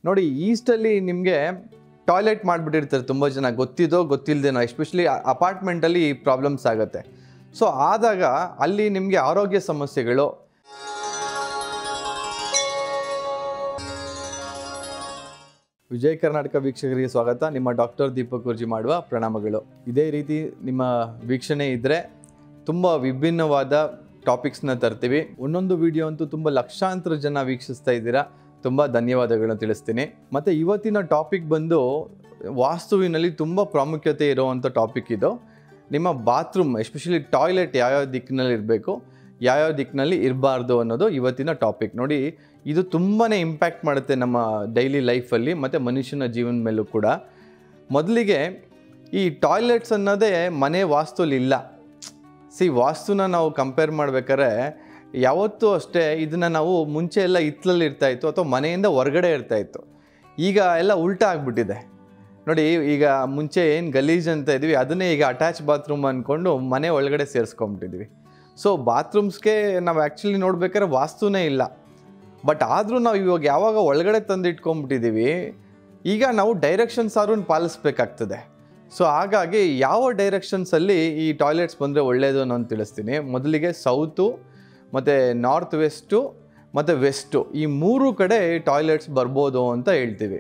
ನೋಡಿ ಈಸ್ಟಲ್ಲಿ ನಿಮಗೆ ಟಾಯ್ಲೆಟ್ ಮಾಡಿಬಿಟ್ಟಿರ್ತಾರೆ ತುಂಬ ಜನ ಗೊತ್ತಿದೋ ಗೊತ್ತಿಲ್ಲದೇನೋ ಎಸ್ಪೆಷಲಿ ಅಪಾರ್ಟ್ಮೆಂಟಲ್ಲಿ ಈ ಪ್ರಾಬ್ಲಮ್ಸ್ ಆಗುತ್ತೆ ಸೊ ಆದಾಗ ಅಲ್ಲಿ ನಿಮಗೆ ಆರೋಗ್ಯ ಸಮಸ್ಯೆಗಳು ವಿಜಯ ಕರ್ನಾಟಕ ವೀಕ್ಷಕರಿಗೆ ಸ್ವಾಗತ ನಿಮ್ಮ ಡಾಕ್ಟರ್ ದೀಪಕ್ ಗುರ್ಜಿ ಮಾಡುವ ಪ್ರಣಾಮಗಳು ಇದೇ ರೀತಿ ನಿಮ್ಮ ವೀಕ್ಷಣೆ ಇದ್ದರೆ ತುಂಬ ವಿಭಿನ್ನವಾದ ಟಾಪಿಕ್ಸ್ನ ತರ್ತೀವಿ ಒಂದೊಂದು ವಿಡಿಯೋ ಅಂತೂ ತುಂಬ ಲಕ್ಷಾಂತರ ಜನ ವೀಕ್ಷಿಸ್ತಾ ಇದ್ದೀರಾ ತುಂಬ ಧನ್ಯವಾದಗಳನ್ನ ತಿಳಿಸ್ತೀನಿ ಮತ್ತು ಇವತ್ತಿನ ಟಾಪಿಕ್ ಬಂದು ವಾಸ್ತುವಿನಲ್ಲಿ ತುಂಬ ಪ್ರಾಮುಖ್ಯತೆ ಇರುವಂಥ ಟಾಪಿಕ್ ಇದು ನಿಮ್ಮ ಬಾತ್ರೂಮ್ ಎಸ್ಪೆಷಲಿ ಟಾಯ್ಲೆಟ್ ಯಾವ್ಯಾವ ದಿಕ್ಕಿನಲ್ಲಿ ಇರಬೇಕು ಯಾವ್ಯಾವ ದಿಕ್ಕಿನಲ್ಲಿ ಇರಬಾರ್ದು ಅನ್ನೋದು ಇವತ್ತಿನ ಟಾಪಿಕ್ ನೋಡಿ ಇದು ತುಂಬಾ ಇಂಪ್ಯಾಕ್ಟ್ ಮಾಡುತ್ತೆ ನಮ್ಮ ಡೈಲಿ ಲೈಫಲ್ಲಿ ಮತ್ತು ಮನುಷ್ಯನ ಜೀವನ ಮೇಲೂ ಕೂಡ ಮೊದಲಿಗೆ ಈ ಟಾಯ್ಲೆಟ್ಸ್ ಅನ್ನೋದೇ ಮನೆ ವಾಸ್ತುಲಿ ಇಲ್ಲ ಸಿ ವಾಸ್ತುನ ನಾವು ಕಂಪೇರ್ ಮಾಡ್ಬೇಕಾದ್ರೆ ಯಾವತ್ತೂ ಅಷ್ಟೇ ಇದನ್ನು ನಾವು ಮುಂಚೆ ಎಲ್ಲ ಹಿತ್ತಲಲ್ಲಿ ಇರ್ತಾಯಿತ್ತು ಅಥವಾ ಮನೆಯಿಂದ ಹೊರಗಡೆ ಇರ್ತಾಯಿತ್ತು ಈಗ ಎಲ್ಲ ಉಲ್ಟಾ ಆಗಿಬಿಟ್ಟಿದೆ ನೋಡಿ ಈಗ ಮುಂಚೆ ಏನು ಗಲೀಜ್ ಅಂತ ಇದ್ವಿ ಅದನ್ನೇ ಈಗ ಅಟ್ಯಾಚ್ ಬಾತ್ರೂಮ್ ಅಂದ್ಕೊಂಡು ಮನೆ ಒಳಗಡೆ ಸೇರಿಸ್ಕೊಂಬಿಟ್ಟಿದ್ವಿ ಸೊ ಬಾತ್ರೂಮ್ಸ್ಗೆ ನಾವು ಆ್ಯಕ್ಚುಲಿ ನೋಡ್ಬೇಕಾದ್ರೆ ವಾಸ್ತುನೇ ಇಲ್ಲ ಬಟ್ ಆದರೂ ನಾವು ಇವಾಗ ಯಾವಾಗ ಒಳಗಡೆ ತಂದು ಇಟ್ಕೊಂಬಿಟ್ಟಿದ್ದೀವಿ ಈಗ ನಾವು ಡೈರೆಕ್ಷನ್ಸ್ ಆದ್ರೂ ಪಾಲಿಸ್ಬೇಕಾಗ್ತದೆ ಸೊ ಹಾಗಾಗಿ ಯಾವ ಡೈರೆಕ್ಷನ್ಸಲ್ಲಿ ಈ ಟಾಯ್ಲೆಟ್ಸ್ ಬಂದರೆ ಒಳ್ಳೆಯದು ಅನ್ನೋದು ತಿಳಿಸ್ತೀನಿ ಮೊದಲಿಗೆ ಸೌತು ಮತ್ತು ನಾರ್ತ್ ವೆಸ್ಟು ಮತ್ತು ವೆಸ್ಟು ಈ ಮೂರು ಕಡೆ ಟಾಯ್ಲೆಟ್ಸ್ ಬರ್ಬೋದು ಅಂತ ಹೇಳ್ತೀವಿ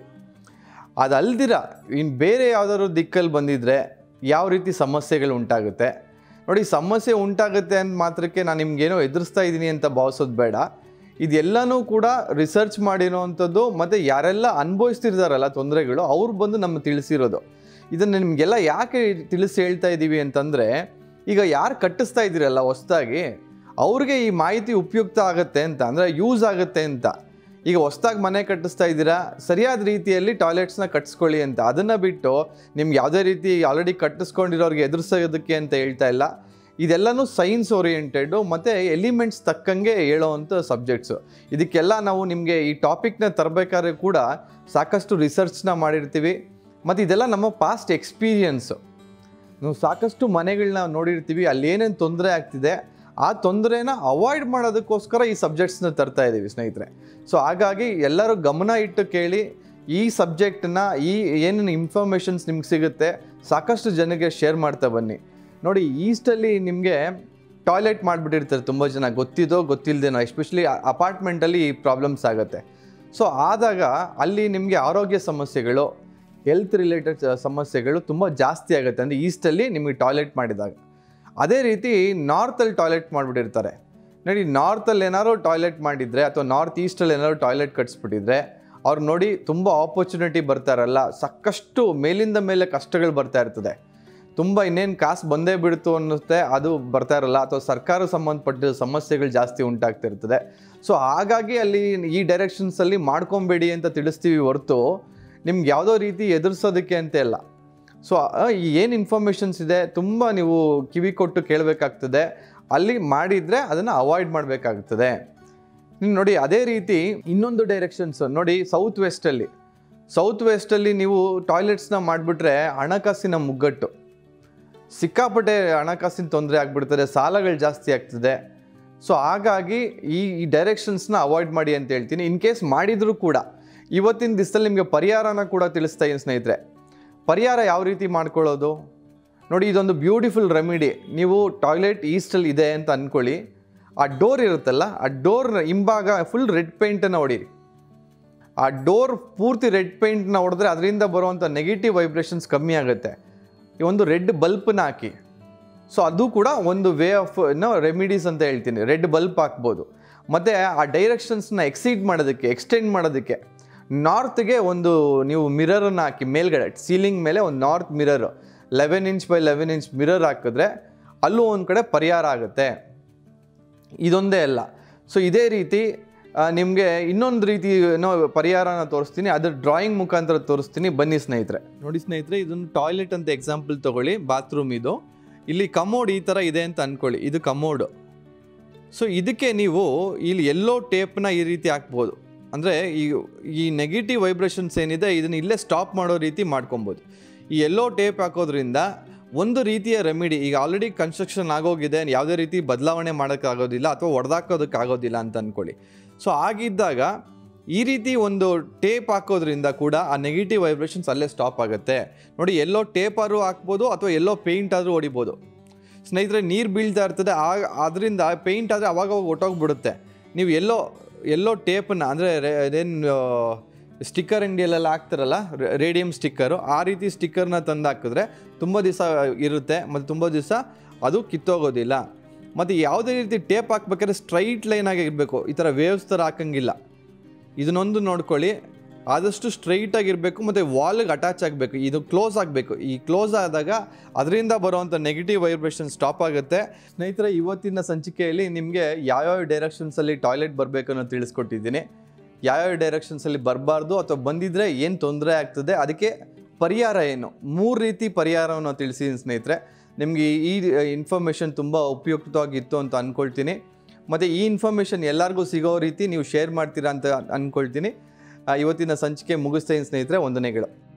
ಅದಲ್ದಿರ ಇನ್ನು ಬೇರೆ ಯಾವುದಾದ್ರು ದಿಕ್ಕಲ್ಲಿ ಬಂದಿದ್ದರೆ ಯಾವ ರೀತಿ ಸಮಸ್ಯೆಗಳು ಉಂಟಾಗುತ್ತೆ ನೋಡಿ ಸಮಸ್ಯೆ ಉಂಟಾಗುತ್ತೆ ಅಂತ ಮಾತ್ರಕ್ಕೆ ನಾನು ನಿಮ್ಗೇನೋ ಎದುರಿಸ್ತಾ ಇದ್ದೀನಿ ಅಂತ ಭಾವಿಸೋದು ಬೇಡ ಇದೆಲ್ಲನೂ ಕೂಡ ರಿಸರ್ಚ್ ಮಾಡಿರೋವಂಥದ್ದು ಮತ್ತು ಯಾರೆಲ್ಲ ಅನುಭವಿಸ್ತಿರ್ತಾರಲ್ಲ ತೊಂದರೆಗಳು ಅವ್ರು ಬಂದು ನಮ್ಗೆ ತಿಳಿಸಿರೋದು ಇದನ್ನು ನಿಮಗೆಲ್ಲ ಯಾಕೆ ತಿಳಿಸಿ ಹೇಳ್ತಾ ಇದ್ದೀವಿ ಅಂತಂದರೆ ಈಗ ಯಾರು ಕಟ್ಟಿಸ್ತಾ ಇದ್ದೀರಲ್ಲ ಹೊಸ್ದಾಗಿ ಅವ್ರಿಗೆ ಈ ಮಾಹಿತಿ ಉಪಯುಕ್ತ ಆಗುತ್ತೆ ಅಂತ ಅಂದರೆ ಯೂಸ್ ಆಗುತ್ತೆ ಅಂತ ಈಗ ಹೊಸ್ದಾಗಿ ಮನೆ ಕಟ್ಟಿಸ್ತಾ ಇದ್ದೀರಾ ಸರಿಯಾದ ರೀತಿಯಲ್ಲಿ ಟಾಯ್ಲೆಟ್ಸ್ನ ಕಟ್ಟಿಸ್ಕೊಳ್ಳಿ ಅಂತ ಅದನ್ನು ಬಿಟ್ಟು ನಿಮ್ಗೆ ಯಾವುದೇ ರೀತಿ ಆಲ್ರೆಡಿ ಕಟ್ಟಿಸ್ಕೊಂಡಿರೋರಿಗೆ ಎದುರಿಸೋದಕ್ಕೆ ಅಂತ ಹೇಳ್ತಾ ಇಲ್ಲ ಇದೆಲ್ಲನೂ ಸೈನ್ಸ್ ಓರಿಯೆಂಟೆಡು ಮತ್ತು ಎಲಿಮೆಂಟ್ಸ್ ತಕ್ಕಂಗೆ ಹೇಳೋವಂಥ ಸಬ್ಜೆಕ್ಟ್ಸು ಇದಕ್ಕೆಲ್ಲ ನಾವು ನಿಮಗೆ ಈ ಟಾಪಿಕ್ನ ತರಬೇಕಾದ್ರೆ ಕೂಡ ಸಾಕಷ್ಟು ರಿಸರ್ಚ್ನ ಮಾಡಿರ್ತೀವಿ ಮತ್ತು ಇದೆಲ್ಲ ನಮ್ಮ ಪಾಸ್ಟ್ ಎಕ್ಸ್ಪೀರಿಯನ್ಸು ನಾವು ಸಾಕಷ್ಟು ಮನೆಗಳನ್ನ ನೋಡಿರ್ತೀವಿ ಅಲ್ಲಿ ಏನೇನು ತೊಂದರೆ ಆಗ್ತಿದೆ ಆ ತೊಂದರೆನ ಅವಾಯ್ಡ್ ಮಾಡೋದಕ್ಕೋಸ್ಕರ ಈ ಸಬ್ಜೆಕ್ಟ್ಸ್ನ ತರ್ತಾ ಇದ್ದೀವಿ ಸ್ನೇಹಿತರೆ ಸೊ ಹಾಗಾಗಿ ಎಲ್ಲರೂ ಗಮನ ಇಟ್ಟು ಕೇಳಿ ಈ ಸಬ್ಜೆಕ್ಟನ್ನ ಈ ಏನೇನು ಇನ್ಫಾರ್ಮೇಷನ್ಸ್ ನಿಮ್ಗೆ ಸಿಗುತ್ತೆ ಸಾಕಷ್ಟು ಜನಕ್ಕೆ ಶೇರ್ ಮಾಡ್ತಾ ಬನ್ನಿ ನೋಡಿ ಈಸ್ಟಲ್ಲಿ ನಿಮಗೆ ಟಾಯ್ಲೆಟ್ ಮಾಡಿಬಿಟ್ಟಿರ್ತಾರೆ ತುಂಬ ಜನ ಗೊತ್ತಿದೋ ಗೊತ್ತಿಲ್ಲದೇನೋ ಎಸ್ಪೆಷಲಿ ಅಪಾರ್ಟ್ಮೆಂಟಲ್ಲಿ ಈ ಪ್ರಾಬ್ಲಮ್ಸ್ ಆಗುತ್ತೆ ಸೊ ಆದಾಗ ಅಲ್ಲಿ ನಿಮಗೆ ಆರೋಗ್ಯ ಸಮಸ್ಯೆಗಳು ಹೆಲ್ತ್ ರಿಲೇಟೆಡ್ ಸಮಸ್ಯೆಗಳು ತುಂಬ ಜಾಸ್ತಿ ಆಗುತ್ತೆ ಅಂದರೆ ಈಸ್ಟಲ್ಲಿ ನಿಮಗೆ ಟಾಯ್ಲೆಟ್ ಮಾಡಿದಾಗ ಅದೇ ರೀತಿ ನಾರ್ತಲ್ಲಿ ಟಾಯ್ಲೆಟ್ ಮಾಡಿಬಿಟ್ಟಿರ್ತಾರೆ ನೋಡಿ ನಾರ್ತಲ್ಲಿ ಏನಾದ್ರು ಟಾಯ್ಲೆಟ್ ಮಾಡಿದರೆ ಅಥವಾ ನಾರ್ತ್ ಈಸ್ಟಲ್ಲಿ ಏನಾದ್ರು ಟಾಯ್ಲೆಟ್ ಕಟ್ಸ್ಬಿಟ್ಟಿದ್ರೆ ಅವ್ರು ನೋಡಿ ತುಂಬ ಆಪರ್ಚುನಿಟಿ ಬರ್ತಾರಲ್ಲ ಸಾಕಷ್ಟು ಮೇಲಿಂದ ಮೇಲೆ ಕಷ್ಟಗಳು ಬರ್ತಾ ಇರ್ತದೆ ತುಂಬ ಇನ್ನೇನು ಕಾಸು ಬಂದೇ ಬಿಡ್ತು ಅನ್ನುತ್ತೆ ಅದು ಬರ್ತಾ ಇರಲ್ಲ ಅಥವಾ ಸರ್ಕಾರ ಸಂಬಂಧಪಟ್ಟ ಸಮಸ್ಯೆಗಳು ಜಾಸ್ತಿ ಉಂಟಾಗ್ತಿರ್ತದೆ ಸೊ ಹಾಗಾಗಿ ಅಲ್ಲಿ ಈ ಡೈರೆಕ್ಷನ್ಸಲ್ಲಿ ಮಾಡ್ಕೊಬೇಡಿ ಅಂತ ತಿಳಿಸ್ತೀವಿ ಹೊರತು ನಿಮ್ಗೆ ಯಾವುದೋ ರೀತಿ ಎದುರಿಸೋದಕ್ಕೆ ಅಂತ ಇಲ್ಲ ಸೊ ಏನು ಇನ್ಫಾರ್ಮೇಷನ್ಸ್ ಇದೆ ತುಂಬ ನೀವು ಕಿವಿ ಕೊಟ್ಟು ಕೇಳಬೇಕಾಗ್ತದೆ ಅಲ್ಲಿ ಮಾಡಿದರೆ ಅದನ್ನು ಅವಾಯ್ಡ್ ಮಾಡಬೇಕಾಗ್ತದೆ ನೀವು ನೋಡಿ ಅದೇ ರೀತಿ ಇನ್ನೊಂದು ಡೈರೆಕ್ಷನ್ಸ್ ನೋಡಿ ಸೌತ್ ವೆಸ್ಟಲ್ಲಿ ಸೌತ್ ವೆಸ್ಟಲ್ಲಿ ನೀವು ಟಾಯ್ಲೆಟ್ಸ್ನ ಮಾಡಿಬಿಟ್ರೆ ಹಣಕಾಸಿನ ಮುಗ್ಗಟ್ಟು ಸಿಕ್ಕಾಪಟ್ಟೆ ಹಣಕಾಸಿನ ತೊಂದರೆ ಆಗ್ಬಿಡ್ತದೆ ಸಾಲಗಳು ಜಾಸ್ತಿ ಆಗ್ತದೆ ಸೊ ಹಾಗಾಗಿ ಈ ಈ ಡೈರೆಕ್ಷನ್ಸ್ನ ಅವಾಯ್ಡ್ ಮಾಡಿ ಅಂತ ಹೇಳ್ತೀನಿ ಇನ್ ಕೇಸ್ ಮಾಡಿದರೂ ಕೂಡ ಇವತ್ತಿನ ದಿವಸದಲ್ಲಿ ನಿಮಗೆ ಪರಿಹಾರನ ಕೂಡ ತಿಳಿಸ್ತಾ ಇದ್ದೀನಿ ಸ್ನೇಹಿತರೆ ಪರಿಹಾರ ಯಾವ ರೀತಿ ಮಾಡ್ಕೊಳ್ಳೋದು ನೋಡಿ ಇದೊಂದು ಬ್ಯೂಟಿಫುಲ್ ರೆಮಿಡಿ ನೀವು ಟಾಯ್ಲೆಟ್ ಈಸ್ಟಲ್ಲಿ ಇದೆ ಅಂತ ಅಂದ್ಕೊಳ್ಳಿ ಆ ಡೋರ್ ಇರುತ್ತಲ್ಲ ಆ ಡೋರ್ ಹಿಂಭಾಗ ಫುಲ್ ರೆಡ್ ಪೇಂಟನ್ನು ಹೊಡೀರಿ ಆ ಡೋರ್ ಪೂರ್ತಿ ರೆಡ್ ಪೇಂಟ್ನ ಹೊಡೆದ್ರೆ ಅದರಿಂದ ಬರುವಂಥ ನೆಗೆಟಿವ್ ವೈಬ್ರೇಷನ್ಸ್ ಕಮ್ಮಿ ಆಗುತ್ತೆ ಈ ಒಂದು ರೆಡ್ ಬಲ್ಪ್ನ ಹಾಕಿ ಸೊ ಅದು ಕೂಡ ಒಂದು ವೇ ಆಫ್ ನೋ ರೆಮಿಡೀಸ್ ಅಂತ ಹೇಳ್ತೀನಿ ರೆಡ್ ಬಲ್ಪ್ ಹಾಕ್ಬೋದು ಮತ್ತು ಆ ಡೈರೆಕ್ಷನ್ಸ್ನ ಎಕ್ಸೀಡ್ ಮಾಡೋದಕ್ಕೆ ಎಕ್ಸ್ಟೆಂಡ್ ಮಾಡೋದಕ್ಕೆ ನಾರ್ತ್ಗೆ ಒಂದು ನೀವು ಮಿರರನ್ನು ಹಾಕಿ ಮೇಲ್ಗಡೆ ಸೀಲಿಂಗ್ ಮೇಲೆ ಒಂದು north mirror eleven inch by eleven inch mirror ಹಾಕಿದ್ರೆ ಅಲ್ಲೂ ಒಂದು ಕಡೆ ಪರಿಹಾರ ಆಗುತ್ತೆ ಇದೊಂದೇ ಅಲ್ಲ ಸೊ ಇದೇ ರೀತಿ ನಿಮಗೆ ಇನ್ನೊಂದು ರೀತಿ ಏನೋ ಪರಿಹಾರನ ತೋರಿಸ್ತೀನಿ ಅದ್ರ ಡ್ರಾಯಿಂಗ್ ಮುಖಾಂತರ ತೋರಿಸ್ತೀನಿ ಬನ್ನಿ ಸ್ನೇಹಿತರೆ ನೋಡಿ ಸ್ನೇಹಿತರೆ ಇದನ್ನು ಟಾಯ್ಲೆಟ್ ಅಂತ ಎಕ್ಸಾಂಪಲ್ ತಗೊಳ್ಳಿ ಬಾತ್ರೂಮ್ ಇದು ಇಲ್ಲಿ ಕಮೋಡ್ ಈ ಥರ ಇದೆ ಅಂತ ಅಂದ್ಕೊಳ್ಳಿ ಇದು ಕಮೋಡ್ ಸೊ ಇದಕ್ಕೆ ನೀವು ಇಲ್ಲಿ ಎಲ್ಲೋ ಟೇಪ್ನ ಈ ರೀತಿ ಹಾಕ್ಬೋದು ಅಂದರೆ ಈ ಈ ನೆಗೆಟಿವ್ ವೈಬ್ರೇಷನ್ಸ್ ಏನಿದೆ ಇದನ್ನು ಇಲ್ಲೇ ಸ್ಟಾಪ್ ಮಾಡೋ ರೀತಿ ಮಾಡ್ಕೊಬೋದು ಈ ಎಲ್ಲೋ ಟೇಪ್ ಹಾಕೋದ್ರಿಂದ ಒಂದು ರೀತಿಯ ರೆಮಿಡಿ ಈಗ ಆಲ್ರೆಡಿ ಕನ್ಸ್ಟ್ರಕ್ಷನ್ ಆಗೋಗಿದೆ ಯಾವುದೇ ರೀತಿ ಬದಲಾವಣೆ ಮಾಡೋಕ್ಕಾಗೋದಿಲ್ಲ ಅಥವಾ ಹೊಡೆದಾಕೋದಕ್ಕಾಗೋದಿಲ್ಲ ಅಂತ ಅಂದ್ಕೊಳ್ಳಿ ಸೊ ಆಗಿದ್ದಾಗ ಈ ರೀತಿ ಒಂದು ಟೇಪ್ ಹಾಕೋದ್ರಿಂದ ಕೂಡ ಆ ನೆಗೆಟಿವ್ ವೈಬ್ರೇಷನ್ಸ್ ಅಲ್ಲೇ ಸ್ಟಾಪ್ ಆಗುತ್ತೆ ನೋಡಿ ಎಲ್ಲೋ ಟೇಪಾರು ಹಾಕ್ಬೋದು ಅಥವಾ ಎಲ್ಲೋ ಪೇಂಟ್ ಆದರೂ ಹೊಡಿಬೋದು ಸ್ನೇಹಿತರೆ ನೀರು ಬೀಳ್ತಾ ಇರ್ತದೆ ಆ ಅದರಿಂದ ಪೇಂಟ್ ಆದರೆ ಅವಾಗ ಅವಾಗ ಒಟ್ಟೋಗ್ಬಿಡುತ್ತೆ ನೀವು ಎಲ್ಲೋ ಎಲ್ಲೋ ಟೇಪನ್ನ ಅಂದರೆ ಅದೇನು ಸ್ಟಿಕ್ಕರ್ ಅಂಗಡಿಯಲ್ಲೆಲ್ಲ ಹಾಕ್ತಾರಲ್ಲ ರೇಡಿಯಂ ಸ್ಟಿಕ್ಕರು ಆ ರೀತಿ ಸ್ಟಿಕ್ಕರ್ನ ತಂದು ಹಾಕಿದ್ರೆ ತುಂಬ ದಿವಸ ಇರುತ್ತೆ ಮತ್ತು ತುಂಬ ದಿವಸ ಅದು ಕಿತ್ತೋಗೋದಿಲ್ಲ ಮತ್ತು ಯಾವುದೇ ರೀತಿ ಟೇಪ್ ಹಾಕ್ಬೇಕಾದ್ರೆ ಸ್ಟ್ರೈಟ್ ಲೈನ್ ಆಗಿ ಇರಬೇಕು ಈ ಥರ ವೇವ್ಸ್ ಥರ ಹಾಕಂಗಿಲ್ಲ ಇದನ್ನೊಂದು ನೋಡ್ಕೊಳ್ಳಿ ಆದಷ್ಟು ಸ್ಟ್ರೈಟ್ ಆಗಿರಬೇಕು ಮತ್ತು ವಾಲ್ಗೆ ಅಟ್ಯಾಚ್ ಆಗಬೇಕು ಇದು ಕ್ಲೋಸ್ ಆಗಬೇಕು ಈ ಕ್ಲೋಸ್ ಆದಾಗ ಅದರಿಂದ ಬರುವಂಥ ನೆಗೆಟಿವ್ ವೈಬ್ರೇಷನ್ ಸ್ಟಾಪ್ ಆಗುತ್ತೆ ಸ್ನೇಹಿತರೆ ಇವತ್ತಿನ ಸಂಚಿಕೆಯಲ್ಲಿ ನಿಮಗೆ ಯಾವ್ಯಾವ ಡೈರೆಕ್ಷನ್ಸಲ್ಲಿ ಟಾಯ್ಲೆಟ್ ಬರಬೇಕು ಅನ್ನೋ ತಿಳಿಸ್ಕೊಟ್ಟಿದ್ದೀನಿ ಯಾವ್ಯಾವ ಡೈರೆಕ್ಷನ್ಸಲ್ಲಿ ಬರಬಾರ್ದು ಅಥವಾ ಬಂದಿದ್ರೆ ಏನು ತೊಂದರೆ ಆಗ್ತದೆ ಅದಕ್ಕೆ ಪರಿಹಾರ ಏನು ಮೂರು ರೀತಿ ಪರಿಹಾರವನ್ನು ತಿಳಿಸಿದ್ದೀನಿ ಸ್ನೇಹಿತರೆ ನಿಮಗೆ ಈ ಇನ್ಫಾರ್ಮೇಷನ್ ತುಂಬ ಉಪಯುಕ್ತವಾಗಿತ್ತು ಅಂತ ಅಂದ್ಕೊಳ್ತೀನಿ ಮತ್ತು ಈ ಇನ್ಫಾರ್ಮೇಷನ್ ಎಲ್ಲರಿಗೂ ಸಿಗೋ ರೀತಿ ನೀವು ಶೇರ್ ಮಾಡ್ತೀರಾ ಅಂತ ಅಂದ್ಕೊಳ್ತೀನಿ ಆ, ಇವತ್ತಿನ ಸಂಚಿಕೆ ಮುಗಿಸ್ತೀನಿ ಸ್ನೇಹಿತರೆ ವಂದನೆಗಳು